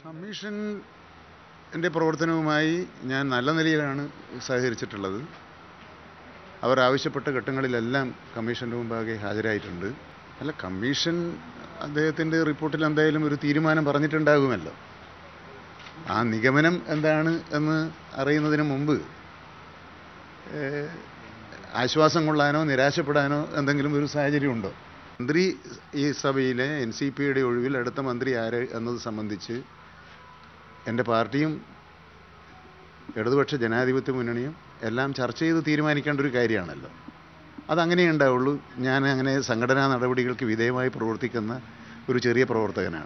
commission എൻ്റെ പ്രവർത്തനവുമായി ഞാൻ നല്ല നിലയിലാണ് സഹകരിച്ചിട്ടുള്ളത് അവർ ആവശ്യപ്പെട്ട ഘട്ടങ്ങളിലെല്ലാം കമ്മീഷൻ്റെ മുമ്പാകെ ഹാജരായിട്ടുണ്ട് അല്ല കമ്മീഷൻ അദ്ദേഹത്തിൻ്റെ റിപ്പോർട്ടിൽ എന്തായാലും ഒരു തീരുമാനം പറഞ്ഞിട്ടുണ്ടാകുമല്ലോ ആ നിഗമനം എന്താണ് എന്ന് അറിയുന്നതിന് മുമ്പ് ഏഹ്, ആശ്വാസം കൊള്ളാനോ നിരാശപ്പെടാനോ എന്തെങ്കിലും ഒരു സാഹചര്യമുണ്ടോ മന്ത്രി ഈ സഭയിലെ എൻ സി പിയുടെ ഒഴിവിൽ അടുത്ത മന്ത്രി ആര് എന്നത് സംബന്ധിച്ച് എൻ്റെ പാർട്ടിയും ഇടതുപക്ഷ ജനാധിപത്യ മുന്നണിയും എല്ലാം ചർച്ച ചെയ്ത് തീരുമാനിക്കേണ്ട ഒരു കാര്യമാണല്ലോ അതങ്ങനെ ഉണ്ടാവുള്ളൂ ഞാൻ അങ്ങനെ സംഘടനാ നടപടികൾക്ക് വിധേയമായി പ്രവർത്തിക്കുന്ന ഒരു ചെറിയ പ്രവർത്തകനാണ്